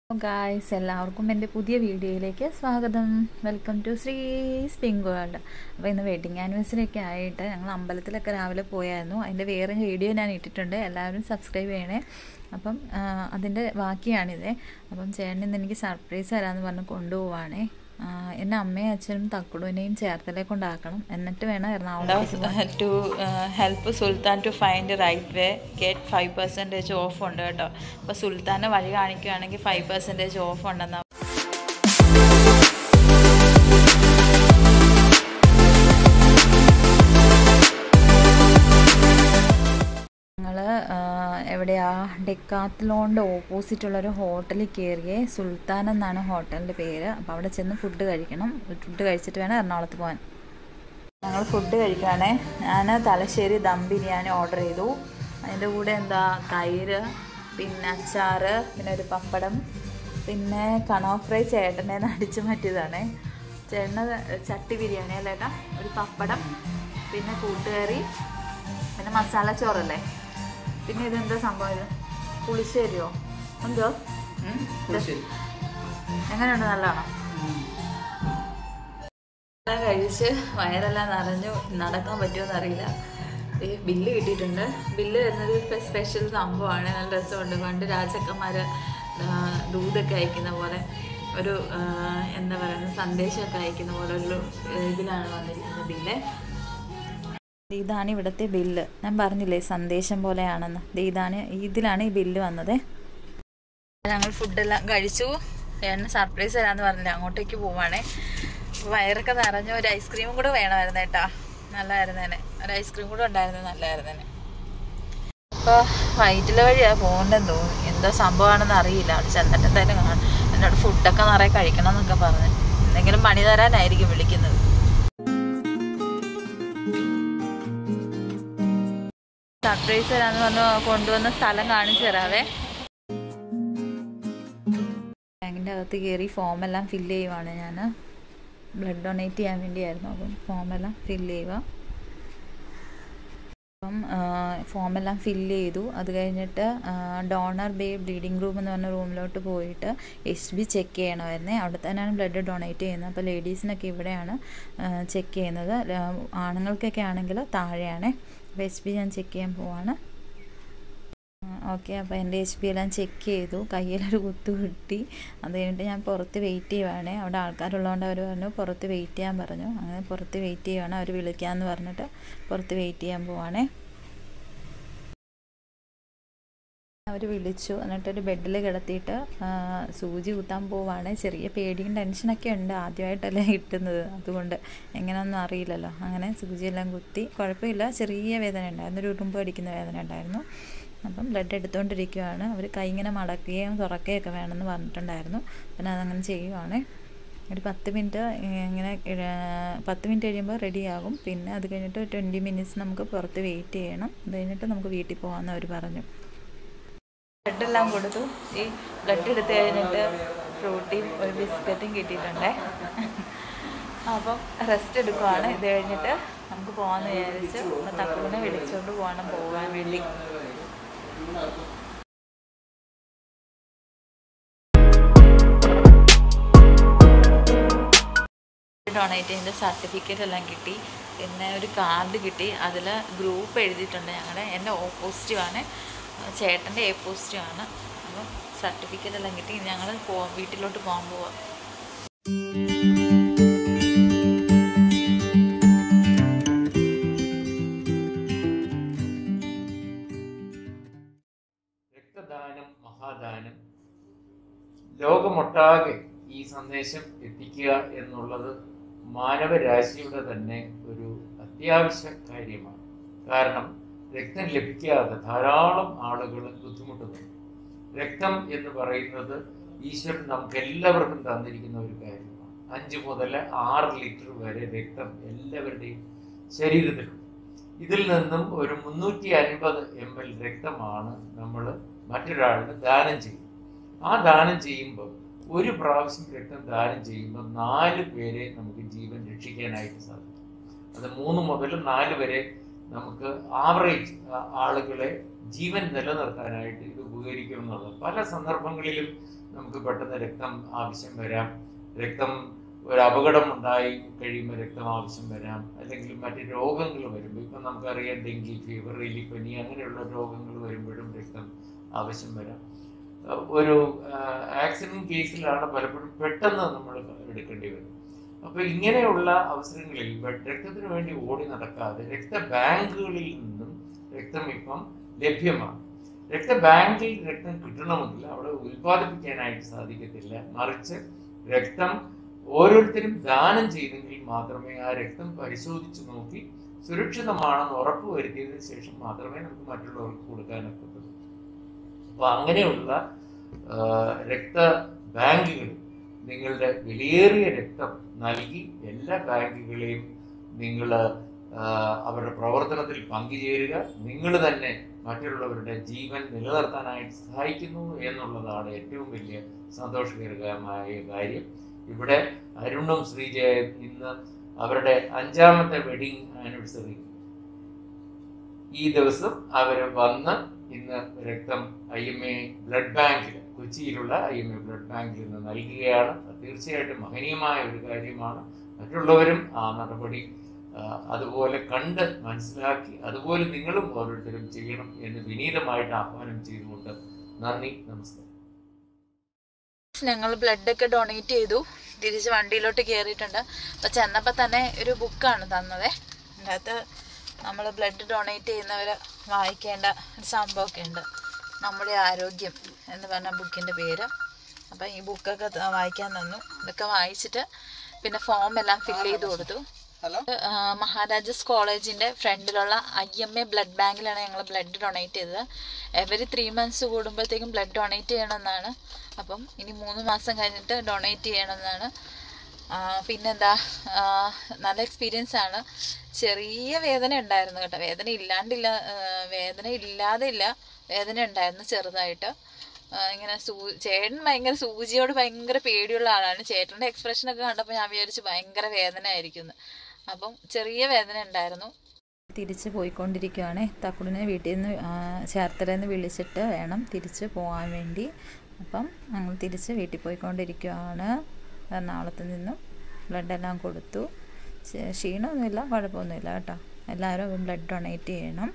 Guys എല്ലാവർക്കും എൻ്റെ പുതിയ വീഡിയോയിലേക്ക് സ്വാഗതം വെൽക്കം ടു ശ്രീ സ്പിങ് വേൾഡ് അപ്പോൾ ഇന്ന് വെഡിങ് ആനിവേഴ്സറി ഒക്കെ ആയിട്ട് ഞങ്ങൾ അമ്പലത്തിലൊക്കെ രാവിലെ പോയായിരുന്നു അതിൻ്റെ വേറെ വീഡിയോ ഞാൻ ഇട്ടിട്ടുണ്ട് എല്ലാവരും സബ്സ്ക്രൈബ് ചെയ്യണേ അപ്പം അതിൻ്റെ ബാക്കിയാണിത് അപ്പം ചേട്ടൻ ഇന്ന് എനിക്ക് സർപ്രൈസ് തരാമെന്ന് പറഞ്ഞ് കൊണ്ടുപോവാണേ എന്നെ അമ്മയും അച്ഛനും തക്കുടുവിനെയും ചേർത്തലേ കൊണ്ടാക്കണം എന്നിട്ട് വേണം Ernakulam to help Sultan to find right way get five percentage of ഉണ്ട് കേട്ടോ അപ്പോൾ സുൽത്താനെ വഴി കാണിക്കുകയാണെങ്കിൽ ഫൈവ് പെർസെൻറ്റേജ് ഓഫ് ഉണ്ടെന്ന് ഞങ്ങൾ എവിടെയാ ഡെക്കാത്തിലോണ്ട് ഓപ്പോസിറ്റുള്ളൊരു ഹോട്ടലിൽ കയറിയേ സുൽത്താൻ എന്നാണ് ഹോട്ടലിൻ്റെ പേര് അപ്പോൾ അവിടെ ചെന്ന് ഫുഡ് കഴിക്കണം ഫുഡ് കഴിച്ചിട്ട് വേണം എറണാകുളത്ത് പോകാൻ ഞങ്ങൾ ഫുഡ് കഴിക്കുകയാണേ ഞാൻ തലശ്ശേരി ദം ബിരിയാണി ഓർഡർ ചെയ്തു അതിൻ്റെ കൂടെ എന്താ തൈര് പിന്നെ അച്ചാർ പിന്നെ ഒരു പപ്പടം പിന്നെ കണോ ഫ്രൈ ചേട്ടനെ അടിച്ചു മാറ്റിയതാണ് ചേട്ടന് ചട്ടി ബിരിയാണി അല്ലേട്ടാ ഒരു പപ്പടം പിന്നെ കൂട്ടുകറി പിന്നെ മസാല ചോറല്ലേ പിന്നെ ഇതെന്താ സംഭവം ഇത് പുളിശ്ശേരിയോ എന്തോ എങ്ങനെയുണ്ട് നല്ലതാണോ കഴിച്ച് വയറെല്ലാം നിറഞ്ഞു നടക്കാൻ പറ്റുമെന്ന് അറിയില്ല ബില്ല് കിട്ടിയിട്ടുണ്ട് ബില്ല് വരുന്നത് സ്പെഷ്യൽ സംഭവമാണ് നല്ല രസമുണ്ട് പണ്ട് രാജാക്കന്മാർ ദൂതൊക്കെ അയക്കുന്ന പോലെ ഒരു എന്താ പറയുക സന്ദേശമൊക്കെ അയക്കുന്ന പോലെ ഒരു ഇതിലാണ് വന്നിരിക്കുന്നത് ബില്ല് ഇതാണ് ഇവിടുത്തെ ബില്ല് ഞാൻ പറഞ്ഞില്ലേ സന്ദേശം പോലെയാണെന്ന് ഇതാണ് ഇതിലാണ് ഈ ബില്ല് വന്നത് ഞങ്ങൾ ഫുഡെല്ലാം കഴിച്ചു ഞാൻ സർപ്രൈസ് തരാമെന്ന് പറഞ്ഞില്ല അങ്ങോട്ടേക്ക് പോവാണേ വയറൊക്കെ നിറഞ്ഞു ഒരു ഐസ്ക്രീമും കൂടെ വേണമായിരുന്നു കേട്ടാ നല്ലതായിരുന്നേനെ ഒരു ഐസ്ക്രീം കൂടെ ഉണ്ടായിരുന്നു നല്ലതായിരുന്നേനെ അപ്പോൾ വയറ്റിലെ വഴിയാണ് പോകണ്ടെന്ന് തോന്നി എന്തോ സംഭവമാണെന്ന് അറിയില്ല അവിടെ ചെന്നിട്ട് എന്തായാലും കാണാം എന്നോട് ഫുഡൊക്കെ നിറയെ കഴിക്കണം എന്നൊക്കെ പറഞ്ഞു എന്തെങ്കിലും പണി തരാനായിരിക്കും വിളിക്കുന്നത് സർപ്രൈസ് തരാന്ന് പറഞ്ഞു കൊണ്ടുവന്ന സ്ഥലം കാണിച്ചു തരാവേ ബാങ്കിൻ്റെ അകത്ത് കയറി ഫോമെല്ലാം ഫില്ല് ചെയ്യുവാണ് ഞാൻ ബ്ലഡ് ഡൊണേറ്റ് ചെയ്യാൻ വേണ്ടിയായിരുന്നു അപ്പം ഫോമെല്ലാം ഫില്ല് ചെയ്യുക അപ്പം ഫോമെല്ലാം ഫില്ല് ചെയ്തു അത് കഴിഞ്ഞിട്ട് ഡോണർ ബേ ബ്ലീഡിങ് റൂം എന്ന് പറഞ്ഞ റൂമിലോട്ട് പോയിട്ട് എച്ച് ബി ചെക്ക് ചെയ്യണമായിരുന്നേ അവിടെ തന്നെയാണ് ബ്ലഡ് ഡൊണേറ്റ് ചെയ്യുന്നത് അപ്പോൾ ലേഡീസിനൊക്കെ ഇവിടെയാണ് ചെക്ക് ചെയ്യുന്നത് ആണുങ്ങൾക്കൊക്കെ ആണെങ്കിൽ താഴെയാണ് അപ്പോൾ എച്ച് ബി ഞാൻ ചെക്ക് ചെയ്യാൻ പോവാണ് ഓക്കെ അപ്പോൾ എൻ്റെ എച്ച് പി എല്ലാം ചെക്ക് ചെയ്തു കയ്യിലൊരു കുത്തു കിട്ടി അത് കഴിഞ്ഞിട്ട് ഞാൻ പുറത്ത് വെയിറ്റ് ചെയ്യുവാണേ അവിടെ ആൾക്കാരുള്ളതുകൊണ്ട് അവർ പറഞ്ഞു പുറത്ത് വെയിറ്റ് ചെയ്യാൻ പറഞ്ഞു അങ്ങനെ പുറത്ത് വെയിറ്റ് ചെയ്യുവാണ് അവർ വിളിക്കാമെന്ന് പറഞ്ഞിട്ട് പുറത്ത് വെയിറ്റ് ചെയ്യാൻ പോവാണേ അവർ വിളിച്ചു എന്നിട്ടൊരു ബെഡിൽ കിടത്തിയിട്ട് സൂചി കുത്താൻ പോവാണ് ചെറിയ പേടിയും ടെൻഷനൊക്കെ ഉണ്ട് ആദ്യമായിട്ടല്ലേ കിട്ടുന്നത് അതുകൊണ്ട് എങ്ങനെയൊന്നും അറിയില്ലല്ലോ അങ്ങനെ സൂചിയെല്ലാം കുത്തി കുഴപ്പമില്ല ചെറിയ വേദന ഉണ്ടായിരുന്നു ഒരു ഉറുമ്പ് അടിക്കുന്ന വേദന ഉണ്ടായിരുന്നു അപ്പം ബ്ലഡ് എടുത്തുകൊണ്ടിരിക്കുകയാണ് അവർ കൈ ഇങ്ങനെ മടക്കുകയും തുറക്കുകയൊക്കെ വേണമെന്ന് പറഞ്ഞിട്ടുണ്ടായിരുന്നു പിന്നെ അതങ്ങനെ ചെയ്യുവാണ് ഒരു പത്ത് മിനിറ്റ് ഇങ്ങനെ പത്ത് മിനിറ്റ് കഴിയുമ്പോൾ റെഡിയാകും പിന്നെ അത് കഴിഞ്ഞിട്ട് ട്വൻറ്റി മിനിറ്റ്സ് നമുക്ക് പുറത്ത് വെയിറ്റ് ചെയ്യണം അത് കഴിഞ്ഞിട്ട് നമുക്ക് വീട്ടിൽ പോകാമെന്ന് അവർ പറഞ്ഞു ബ്ലഡെല്ലാം കൊടുത്തു ഈ ബ്ലഡ് എടുത്ത് കഴിഞ്ഞിട്ട് ഫ്രൂട്ടിയും ഒരു ബിസ്ക്കറ്റും കിട്ടിയിട്ടുണ്ടേ അപ്പം റെസ്റ്റ് എടുക്കുവാണ് ഇത് കഴിഞ്ഞിട്ട് നമുക്ക് പോകാമെന്ന് വിചാരിച്ച് തക്കുവിനെ വിളിച്ചുകൊണ്ട് പോകണം പോകാൻ വേണ്ടി ഡൊണേറ്റ് ചെയ്തതിൻ്റെ സർട്ടിഫിക്കറ്റ് എല്ലാം കിട്ടി പിന്നെ ഒരു കാർഡ് കിട്ടി അതിൽ ഗ്രൂപ്പ് എഴുതിയിട്ടുണ്ട് ഞങ്ങളുടെ എൻ്റെ ഓപ്പോസിറ്റീവാണ് ചേട്ടൻ്റെ എ പോസിറ്റീവാണ് അപ്പം സർട്ടിഫിക്കറ്റ് എല്ലാം കിട്ടി ഞങ്ങൾ പോ വീട്ടിലോട്ട് പോകാൻ പോവാം രക്തദാനം മഹാദാനം ലോകമൊട്ടാകെ ഈ സന്ദേശം എത്തിക്കുക എന്നുള്ളത് മാനവരാശിയുടെ തന്നെ ഒരു അത്യാവശ്യ കാര്യമാണ് കാരണം രക്തം ലഭിക്കാതെ ധാരാളം ആളുകൾ ബുദ്ധിമുട്ടുന്നു രക്തം എന്ന് പറയുന്നത് ഈശ്വരൻ നമുക്ക് എല്ലാവർക്കും തന്നിരിക്കുന്ന ഒരു കാര്യമാണ് അഞ്ച് മുതൽ ആറ് ലിറ്റർ വരെ രക്തം എല്ലാവരുടെയും ശരീരത്തിലുണ്ട് ഇതിൽ നിന്നും ഒരു മുന്നൂറ്റി അൻപത് എം എൽ രക്തമാണ് നമ്മൾ മറ്റൊരാളിന് ദാനം ചെയ്യുന്നത് ആ ദാനം ചെയ്യുമ്പോൾ ഒരു പ്രാവശ്യം രക്തം ദാനം ചെയ്യുമ്പോൾ നാല് പേരെ നമുക്ക് ജീവൻ രക്ഷിക്കാനായിട്ട് സാധിക്കും അത് മൂന്ന് മുതൽ നാല് വരെ നമുക്ക് ആവറേജ് ആളുകളെ ജീവൻ നിലനിർത്താനായിട്ട് ഇത് ഉപകരിക്കും എന്നുള്ളത് പല സന്ദർഭങ്ങളിലും നമുക്ക് പെട്ടെന്ന് രക്തം ആവശ്യം വരാം രക്തം ഒരു അപകടം ഉണ്ടായി കഴിയുമ്പോൾ രക്തം ആവശ്യം വരാം അല്ലെങ്കിൽ മറ്റ് രോഗങ്ങൾ വരുമ്പോൾ ഇപ്പം നമുക്കറിയാം ഡെങ്കി ഫീവർ എലിപ്പനി അങ്ങനെയുള്ള രോഗങ്ങൾ വരുമ്പോഴും രക്തം ആവശ്യം വരാം അഹ് ഒരു ആക്സിഡന്റ് കേസിലാണ് പലപ്പോഴും പെട്ടെന്ന് നമ്മൾ എടുക്കേണ്ടി വരും അപ്പോൾ ഇങ്ങനെയുള്ള അവസരങ്ങളിൽ ബ- രക്തത്തിന് വേണ്ടി ഓടി നടക്കാതെ രക്തബാങ്കുകളിൽ നിന്നും രക്തം ഇപ്പം ലഭ്യമാണ് രക്തബാങ്കിൽ രക്തം കിട്ടണമെങ്കിൽ അവിടെ ഉൽപ്പാദിപ്പിക്കാനായിട്ട് സാധിക്കത്തില്ല മറിച്ച് രക്തം ഓരോരുത്തരും ദാനം ചെയ്തെങ്കിൽ മാത്രമേ ആ രക്തം പരിശോധിച്ച് നോക്കി സുരക്ഷിതമാണെന്ന് ഉറപ്പുവരുത്തിയതിനു ശേഷം മാത്രമേ നമുക്ക് മറ്റുള്ളവർക്ക് കൊടുക്കാനൊക്കത്തുള്ളൂ അപ്പൊ അങ്ങനെയുള്ള ആ, രക്ത ബാങ്കുകൾ നിങ്ങളുടെ വിലയേറിയ രക്തം നൽകി എല്ലാ ബാങ്കുകളെയും നിങ്ങൾ അവരുടെ പ്രവർത്തനത്തിൽ പങ്കുചേരുക നിങ്ങൾ തന്നെ മറ്റുള്ളവരുടെ ജീവൻ നിലനിർത്താനായിട്ട് സഹായിക്കുന്നു എന്നുള്ളതാണ് ഏറ്റവും വലിയ സന്തോഷകരമായ കാര്യം ഇവിടെ അരുണും ശ്രീജയും ഇന്ന് അവരുടെ അഞ്ചാമത്തെ വെഡിങ് ആനിവേഴ്സറി ഈ ദിവസം അവർ വന്ന് ഇന്ന് രക്തം ഐ എം എ ബ്ലഡ് ബാങ്കിൽ കൊച്ചിയിലുള്ള ഐ എം എ ബ്ലഡ് ബാങ്കിൽ നിന്ന് നൽകുകയാണ് അത് തീർച്ചയായിട്ടും മഹനീയമായ ഒരു കാര്യമാണ് മറ്റുള്ളവരും ആ നടപടി ആ, അതുപോലെ കണ്ട് മനസ്സിലാക്കി അതുപോലെ നിങ്ങളും ഓരോരുത്തരും ചെയ്യണം എന്ന് വിനീതമായിട്ട് ആഹ്വാനം ചെയ്തുകൊണ്ട് നന്ദി നമസ്കാരം ഞങ്ങൾ ബ്ലഡ് ഒക്കെ ഡൊണേറ്റ് ചെയ്തു തിരിച്ച് വണ്ടിയിലോട്ട് കയറിയിട്ടുണ്ട് അപ്പോൾ ചെന്നപ്പോൾ തന്നെ ഒരു ബുക്കാണ് തന്നത് അതിനകത്ത് നമ്മൾ ബ്ലഡ് ഡൊണേറ്റ് ചെയ്യുന്നവർ വായിക്കേണ്ട ഒരു സംഭവമൊക്കെ ഉണ്ട് നമ്മുടെ ആരോഗ്യം എന്ന് പറഞ്ഞ ബുക്കിൻ്റെ പേര് അപ്പം ഈ ബുക്കൊക്കെ ത- വായിക്കാൻ തന്നു ഇതൊക്കെ വായിച്ചിട്ട് പിന്നെ ഫോം എല്ലാം ഫില്ല് ചെയ്ത് കൊടുത്തു ആ, മഹാരാജാസ് കോളേജിന്റെ ഫ്രണ്ടിലുള്ള ഐ എം എ ബ്ലഡ് ബാങ്കിലാണ് ഞങ്ങൾ ബ്ലഡ് ഡൊണേറ്റ് ചെയ്തത് എവറി ത്രീ മന്ത്സ് കൂടുമ്പോഴത്തേക്കും ബ്ലഡ് ഡൊണേറ്റ് ചെയ്യണമെന്നാണ് അപ്പം ഇനി മൂന്ന് മാസം കഴിഞ്ഞിട്ട് ഡൊണേറ്റ് ചെയ്യണമെന്നാണ് ആ, പിന്നെന്താ ആ, നല്ല എക്സ്പീരിയൻസ് ആണ് ചെറിയ വേദന ഉണ്ടായിരുന്നു കേട്ടോ വേദന ഇല്ലാണ്ടില്ല ആ, വേദന ഇല്ലാതെ ഇല്ല വേദന ഉണ്ടായിരുന്നു ചെറുതായിട്ട് ആ, ഇങ്ങനെ സൂ ചേട്ടൻ ഭയങ്കര സൂചിയോട് ഭയങ്കര പേടിയുള്ള ആളാണ് ചേട്ടൻ്റെ എക്സ്പ്രഷനൊക്കെ കണ്ടപ്പോൾ ഞാൻ വിചാരിച്ചു ഭയങ്കര വേദന ആയിരിക്കും എന്ന് അപ്പം ചെറിയ വേദന ഉണ്ടായിരുന്നു തിരിച്ച് പോയിക്കൊണ്ടിരിക്കുകയാണ് തക്കുടിനെ വീട്ടിൽ നിന്ന് ചേർത്തലയിൽ നിന്ന് വിളിച്ചിട്ട് വേണം തിരിച്ച് പോകാൻ വേണ്ടി അപ്പം ഞങ്ങൾ തിരിച്ച് വീട്ടിൽ പോയിക്കൊണ്ടിരിക്കുകയാണ് എറണാകുളത്ത് നിന്നും ബ്ലഡ് എല്ലാം കൊടുത്തു ക്ഷ- ക്ഷീണമൊന്നുമില്ല കുഴപ്പമൊന്നുമില്ല കേട്ടോ എല്ലാവരും ബ്ലഡ് ഡൊണേറ്റ് ചെയ്യണം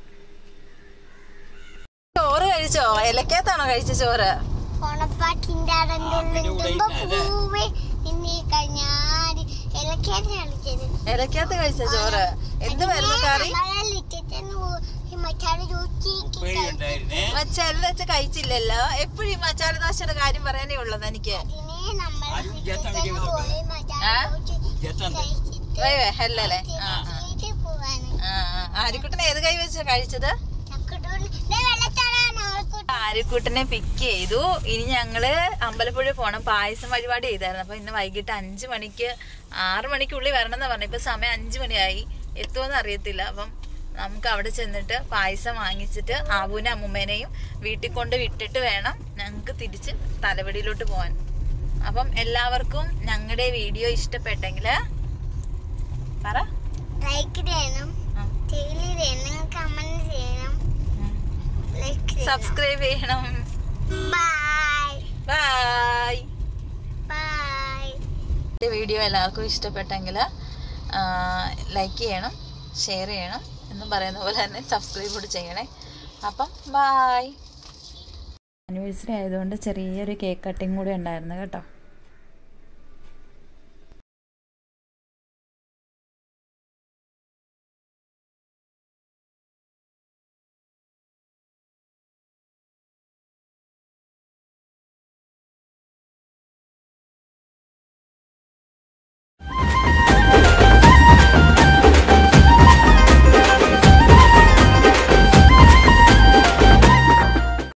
ചോറ് കഴിച്ചോ ഇലക്കകത്താണോ കഴിച്ച ചോറ് ഓണപ്പാട്ടിന്റെ അടണ്ടുള്ളിടുമ്പോ പൂവേ നിന്നെ കഴിഞ്ഞാടി ഇലക്കാതെ കളിച്ചത് ഇലക്കകത്ത് കഴിച്ച ചോറ് എന്ത് വരുന്ന കറി മറ്റാട് മച്ചാല വെച്ച കഴിച്ചില്ലല്ലോ എപ്പോഴും മച്ചാല ദോശയുടെ കാര്യം പറയാനേ ഉള്ളത് എനിക്ക് അതിനെ നമ്മൾ പോയി മറ്റാട് വേ വേ ഹെല്ലല്ലേ ആ ആ. പോവാണ് ആ ആ. ആര്യക്കുട്ടനെ ഏത് കൈ വെച്ചാ കഴിച്ചത് ചക്കട്ടൂണ് വെള്ളച്ചാടാണ് ആര്യക്കുട്ടനെ പിക്ക് ചെയ്തു ഇനി ഞങ്ങള് അമ്പലപ്പുഴ പോണം പായസം വഴിപാട് ചെയ്തായിരുന്നു അപ്പൊ ഇന്ന് വൈകിട്ട് അഞ്ചു മണിക്ക് ആറു മണിക്കുള്ളിൽ വരണം എന്ന് പറഞ്ഞു ഇപ്പൊ സമയം അഞ്ചു മണിയായി എത്തുമെന്ന് അറിയത്തില്ല അപ്പം നമുക്ക് അവിടെ ചെന്നിട്ട് പായസം വാങ്ങിച്ചിട്ട് ആബുവിനെ അമ്മുമ്മേനെയും വീട്ടിൽ കൊണ്ട് വിട്ടിട്ട് വേണം ഞങ്ങൾക്ക് തിരിച്ച് തലവടിയിലോട്ട് പോവാൻ അപ്പം എല്ലാവർക്കും ഞങ്ങളുടെ വീഡിയോ ഇഷ്ടപ്പെട്ടെങ്കിൽ പറ ലൈക്ക് ചെയ്യണം ആ. ടെയിലി ചെയ്യണം കമന്റ് ചെയ്യണം ലൈക്ക് സബ്സ്ക്രൈബ് ചെയ്യണം ബൈ ബൈ ബൈ എൻ്റെ വീഡിയോ എല്ലാവർക്കും ഇഷ്ടപ്പെട്ടെങ്കിൽ ലൈക്ക് ചെയ്യണം ഷെയർ ചെയ്യണം എന്ന് പറയുന്ന പോലെ തന്നെ സബ്സ്ക്രൈബ് കൂടി ചെയ്യണേ അപ്പം ബായ് ആനിവേഴ്സറി ആയതുകൊണ്ട് ചെറിയൊരു കേക്ക് കട്ടിങ് കൂടി ഉണ്ടായിരുന്നു കേട്ടോ